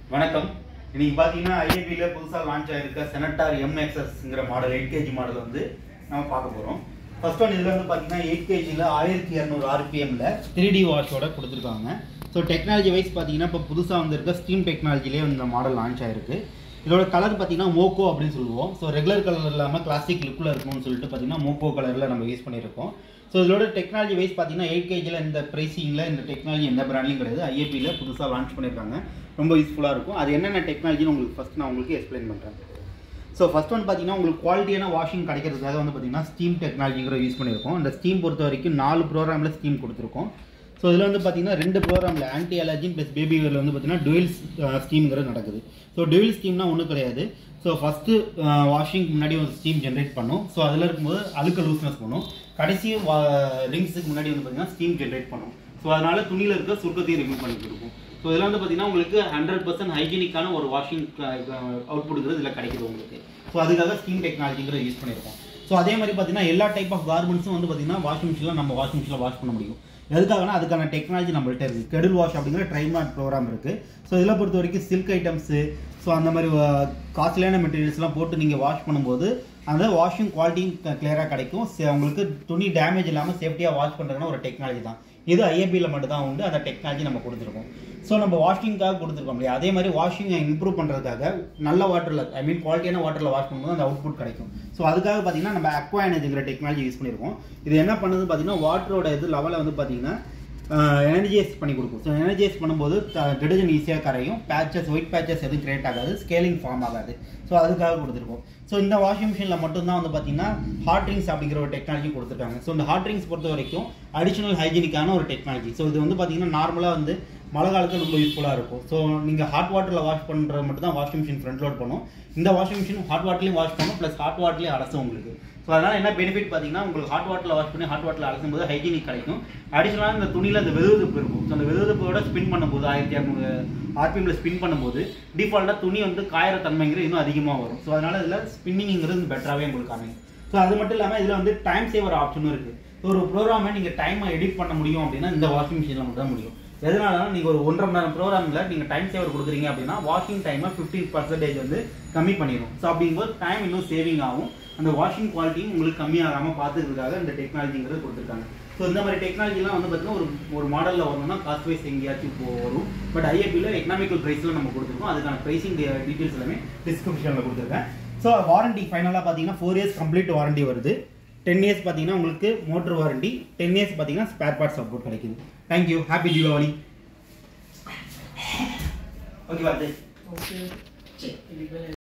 வணக்கம் இன்னைக்கு பார்த்தீங்கன்னா ஐஏபியில் புதுசாக லான்ச் ஆயிருக்க செனட்டார் எம்எக்ஸ்எஸ்ங்கிற மாடல் எயிட் கேஜி மாடல் வந்து நம்ம பார்க்க போகிறோம் ஃபர்ஸ்ட் ஒன் இதில் வந்து பார்த்தீங்கன்னா எயிட் கேஜியில் ஆயிரத்தி இரநூறு ஆர்பிஎம்ல த்ரீ டி வாஷோட கொடுத்துருக்காங்க ஸோ டெக்னாலஜி வைஸ் பார்த்தீங்கன்னா இப்போ புதுசாக வந்திருக்க ஸ்டீம் டெக்னாலஜிலே இந்த மாடல் லான்ச் ஆயிருக்கு இதோட கலர் பார்த்தீங்கன்னா மோக்கோ அப்படின்னு சொல்லுவோம் ஸோ ரெகுலர் கலர் இல்லாமல் கிளாசிக் லுக்கில் இருக்கணும்னு சொல்லிட்டு பார்த்தீங்கன்னா மோக்கோ கலரில் நம்ம யூஸ் பண்ணியிருக்கோம் ஸோ இதோட டெக்னாலஜி வைஸ் பார்த்தீங்கன்னா எயிட் கேஜியில் இந்த ப்ரைஸிங்கில் இந்த டெக்னாலஜி எந்த பிராண்ட்லையும் கிடையாது ஐஏபியில் புதுசாக லான்ச் பண்ணியிருக்காங்க ரொம்ப யூஸ்ஃபுல்லாக இருக்கும் அது என்னென்ன டெக்னாலஜின்னு உங்களுக்கு ஃபஸ்ட் நான் உங்களுக்கு எக்ஸ்பிளைன் பண்ணுறேன் ஸோ ஃபர்ஸ்ட் ஒன் பார்த்தீங்கன்னா உங்களுக்கு குவாலிட்டியான வாஷிங் கிடைக்கிறதுக்காக வந்து பார்த்தீங்கன்னா ஸ்டீம் டெக்னாலஜிங்கிற யூஸ் பண்ணியிருக்கோம் இந்த ஸ்டீம் பொறுத்த வரைக்கும் நாலு ப்ரோக்ராமில் ஸ்டீம் கொடுத்துருக்கோம் ஸோ இதில் வந்து பார்த்தீங்கன்னா ரெண்டு ப்ரோக்ராமில் ஆன்டி அலர்ஜின் ப்ளஸ் பேபி வேரில் வந்து பார்த்தீங்கன்னா டுவெல் ஸ்டீம்ங்கிறது நடக்குது ஸோ டுவெல் ஸ்டீம்னா ஒன்றும் கிடையாது ஸோ ஃபஸ்ட்டு வாஷிங்க்கு முன்னாடி ஒரு ஸ்டீம் ஜென்ரேட் பண்ணும் ஸோ அதில் இருக்கும்போது அழுக்க லூஸ்னஸ் பண்ணும் கடைசி ரிங்ஸுக்கு முன்னாடி வந்து பார்த்தீங்கன்னா ஸ்டீம் ஜென்ரேட் பண்ணும் ஸோ அதனால துணியில் இருக்க சுருக்கத்தையும் ரிமூவ் பண்ணி கொடுக்கும் ஸோ இதெல்லாம் வந்து பார்த்தீங்கன்னா உங்களுக்கு ஹண்ட்ரட் பர்சன்ட் ஹைஜீனிக்கான ஒரு வாஷிங் அவுட்புட்ங்கிறது இதில் கிடைக்குது உங்களுக்கு ஸோ அதுக்காக ஸ்டீம் டெக்னாலஜிங்கிற யூஸ் பண்ணியிருக்கோம் ஸோ அதே மாதிரி பார்த்தீங்கன்னா எல்லா டைப் ஆஃப் கார்மெண்ட்ஸும் வந்து பார்த்தீங்கன்னா வாஷிங் மிஷினில் நம்ம வாஷிங் மிஷினில் வாஷ் பண்ண முடியும் எதுக்காகனா அதுக்கான டெக்னாலஜி நம்மள்ட்ட இருக்குது கெடுல் வாஷ் அப்படிங்கிற ட்ரைமாட் ப்ரோக்ராம் இருக்குது ஸோ இதில் பொறுத்த வரைக்கும் சில்க் ஐட்டம்ஸு ஸோ அந்த மாதிரி காஸ்ட்லியான மெட்டீரியல்ஸ்லாம் போட்டு நீங்கள் வாஷ் பண்ணும்போது அந்த வாஷிங் குவாலிட்டியும் கிளியராக கிடைக்கும் சே- உங்களுக்கு துணி டேமேஜ் இல்லாமல் சேஃப்டியாக வாஷ் பண்ணுறதுனா ஒரு டெக்னாலஜி தான் இது ஐஏபியில் மட்டும் தான் உண்டு அந்த டெக்னாலஜி நம்ம கொடுத்துருக்கோம் ஸோ நம்ம வாஷிங்காக கொடுத்துருக்கோம் இல்லையா அதே மாதிரி வாஷிங்கை இம்ப்ரூவ் பண்ணுறதுக்காக நல்ல வாட்டரில் ஐ மீன் குவாலிட்டியான வாட்டரில் வாஷ் பண்ணும்போது அந்த அவுட்புட் கிடைக்கும் ஸோ அதுக்காக பார்த்தீங்கன்னா நம்ம அக்வா எனர்ஜிங்கிற டெக்னாலஜி யூஸ் பண்ணியிருக்கோம் இது என்ன பண்ணுது பார்த்தீங்கன்னா வாட்டரோட இது லெவலை வந்து பார்த்தீங்கன்னா எனர்ஜைஸ் பண்ணி கொடுக்கும் ஸோ எனர்ஜைஸ் பண்ணும்போது டிடர்ஜென்ட் ஈஸியாக கரையும் பேச்சஸ் ஒயிட் பேச்சஸ் எதுவும் கிரியேட் ஆகாது ஸ்கேலிங் ஃபார்ம் ஆகாது ஸோ அதுக்காக கொடுத்துருக்கோம் ஸோ இந்த வாஷிங் மிஷினில் மட்டும்தான் வந்து பார்த்தீங்கன்னா ஹாட் ரிங்ஸ் அப்படிங்கிற ஒரு டெக்னாலஜி கொடுத்துருக்காங்க ஸோ இந்த ஹாட் ரிங்ஸ் பொறுத்த வரைக்கும் அடிஷனல் ஹைஜீனிக்கான ஒரு டெக்னாலஜி ஸோ இது வந்து பார்த்தீங்கன்னா நார்மலாக வந்து மழை காலத்தில் ரொம்ப யூஸ்ஃபுல்லாக இருக்கும் ஸோ நீங்கள் ஹாட் வாட்டரில் வாஷ் பண்ணுறது மட்டும் தான் வாஷிங் மிஷின் ஃப்ரண்ட் லோட் பண்ணும் இந்த வாஷிங் மிஷின் ஹாட் வாட்டர்லையும் வாஷ் பண்ணும் ப்ளஸ் ஹாட் வாட்டர்லேயும் அலசும் உங்களுக்கு ஸோ அதனால் என்ன பெனிஃபிட் பார்த்தீங்கன்னா உங்களுக்கு ஹாட் வாட்டரில் வாஷ் பண்ணி ஹாட் வாட்டரில் அலசும் போது ஹைஜீனிக் கிடைக்கும் அடிஷனலாக இந்த துணியில் அந்த வெதுவெதுப்பு இருக்கும் ஸோ அந்த வெதுவெதுப்போட ஸ்பின் பண்ணும்போது ஆயிரத்தி இரநூறு ஆர்பிஎம்ல ஸ்பின் பண்ணும்போது டிஃபால்ட்டாக துணி வந்து காயிற தன்மைங்கிறது இன்னும் அதிகமாக வரும் ஸோ அதனால் இதில் ஸ்பின்னிங்கிறது பெட்டராகவே உங்களுக்கு அமையும் ஸோ அது மட்டும் இல்லாமல் இதில் வந்து டைம் சேவர் ஆப்ஷனும் இருக்குது ஸோ ஒரு ப்ரோக்ராமை நீங்கள் டைமை எடிட் பண்ண முடியும் அப்படின்னா இந்த வாஷிங் மிஷினில் மட்டும் தான் முடியும் எதனாலனா நீங்கள் ஒரு ஒன்றரை மணி நேரம் ப்ரோக்ராமில் நீங்கள் டைம் சேவர் கொடுக்குறீங்க அப்படின்னா வாஷிங் டைமை ஃபிஃப்டீன் பர்சன்டேஜ் வந்து கம்மி பண்ணிடும் ஸோ அப்படிங்கும்போது டைம் இன்னும் சேவிங் ஆகும் அந்த வாஷிங் குவாலிட்டியும் உங்களுக்கு கம்மியாகாமல் பார்த்துக்கிறதுக்காக இந்த டெக்னாலஜிங்கிறது கொடுத்துருக்காங்க ஸோ இந்த மாதிரி டெக்னாலஜிலாம் வந்து பார்த்தீங்கன்னா ஒரு ஒரு மாடலில் வரணும்னா காஸ்ட் வைஸ் எங்கேயாச்சும் இப்போ வரும் பட் ஐஎப்பியில் எக்கனாமிக்கல் ப்ரைஸில் நம்ம கொடுத்துருக்கோம் அதுக்கான ப்ரைஸிங் டீட்டெயில்ஸ் எல்லாமே டிஸ்கிரிப்ஷனில் கொடுத்துருக்கேன் ஸோ வாரண்டி ஃபைனலாக பார்த்தீங்கன்னா ஃபோர் இயர்ஸ் கம்ப்ளீட் வாரண்டி வருது டென் இயர்ஸ் பார்த்தீங்கன்னா உங்களுக்கு மோட்டர் வாரண்டி டென் இயர்ஸ் பார்த்தீங்கன்னா ஸ்பேர் பார்ட் சப்போர்ட் கிடைக்குது தேங்க்யூ ஹாப்பி தீபாவளி ஓகே வார்த்தை ஓகே